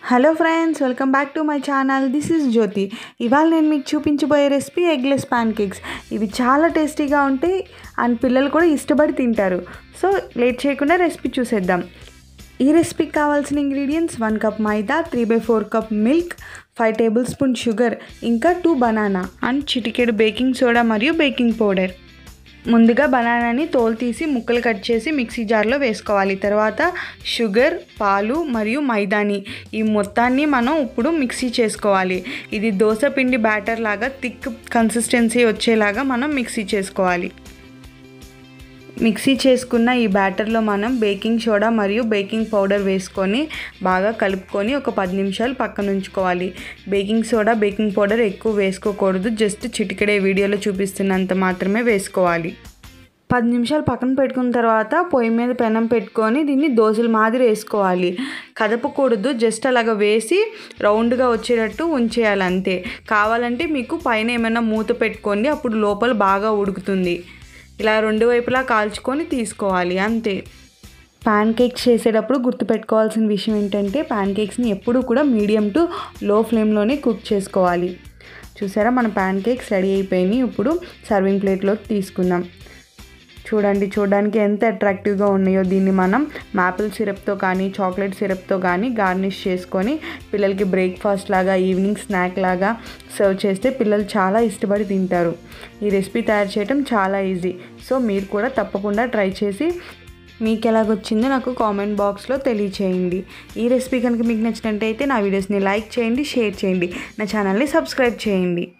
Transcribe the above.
hello friends welcome back to my channel this is Jyothi ఇవాళ నేను మీకు చూపించబోయే రెసిపీ ఎగ్లెస్ ప్యాన్ కేక్స్ ఇవి చాలా టేస్టీగా ఉంటాయి అండ్ పిల్లలు కూడా ఇష్టపడి తింటారు సో లేట్ చేయకుండా రెసిపీ చూసేద్దాం ఈ రెసిపీకి కావాల్సిన ingredients one cup maida three by four cup milk five tablespoon sugar ఇంకా టూ బనానా అండ్ చిటికెడు బేకింగ్ సోడా మరియు బేకింగ్ పౌడర్ ముందుగా బనానాని తోలు తీసి ముక్కలు కట్ చేసి మిక్సీ జార్లో వేసుకోవాలి తర్వాత షుగర్ పాలు మరియు మైదాని ఈ మొత్తాన్ని మనం ఇప్పుడు మిక్సీ చేసుకోవాలి ఇది దోశ పిండి బ్యాటర్ లాగా థిక్ కన్సిస్టెన్సీ వచ్చేలాగా మనం మిక్సీ చేసుకోవాలి మిక్సీ చేసుకున్న ఈ బ్యాటర్లో మనం బేకింగ్ సోడా మరియు బేకింగ్ పౌడర్ వేసుకొని బాగా కలుపుకొని ఒక పది నిమిషాలు పక్కన ఉంచుకోవాలి బేకింగ్ సోడా బేకింగ్ పౌడర్ ఎక్కువ వేసుకోకూడదు జస్ట్ చిటికెడే వీడియోలో చూపిస్తున్నంత మాత్రమే వేసుకోవాలి పది నిమిషాలు పక్కన పెట్టుకున్న తర్వాత పొయ్యి మీద పెనం పెట్టుకొని దీన్ని దోశల మాదిరి వేసుకోవాలి కదపకూడదు జస్ట్ అలాగ వేసి రౌండ్గా వచ్చేటట్టు ఉంచేయాలి అంతే కావాలంటే మీకు పైన ఏమైనా మూత పెట్టుకోండి అప్పుడు లోపల బాగా ఉడుకుతుంది ఇలా రెండు వైపులా కాల్చుకొని తీసుకోవాలి అంతే ప్యాన్ కేక్స్ చేసేటప్పుడు గుర్తుపెట్టుకోవాల్సిన విషయం ఏంటంటే ప్యాన్ కేక్స్ని ఎప్పుడూ కూడా మీడియం టు లో ఫ్లేమ్లోనే కుక్ చేసుకోవాలి చూసారా మన ప్యాన్ కేక్స్ రెడీ అయిపోయినాయి ఇప్పుడు సర్వింగ్ ప్లేట్లోకి తీసుకుందాం చూడండి చూడడానికి ఎంత అట్రాక్టివ్గా ఉన్నాయో దీన్ని మనం మాపిల్ సిరప్తో కానీ చాక్లెట్ సిరప్తో కానీ గార్నిష్ చేసుకొని పిల్లలకి బ్రేక్ఫాస్ట్ లాగా ఈవినింగ్ స్నాక్ లాగా సర్వ్ చేస్తే పిల్లలు చాలా ఇష్టపడి తింటారు ఈ రెసిపీ తయారు చేయడం చాలా ఈజీ సో మీరు కూడా తప్పకుండా ట్రై చేసి మీకు ఎలాగొచ్చిందో నాకు కామెంట్ బాక్స్లో తెలియచేయండి ఈ రెసిపీ కనుక మీకు నచ్చినట్టయితే నా వీడియోస్ని లైక్ చేయండి షేర్ చేయండి నా ఛానల్ని సబ్స్క్రైబ్ చేయండి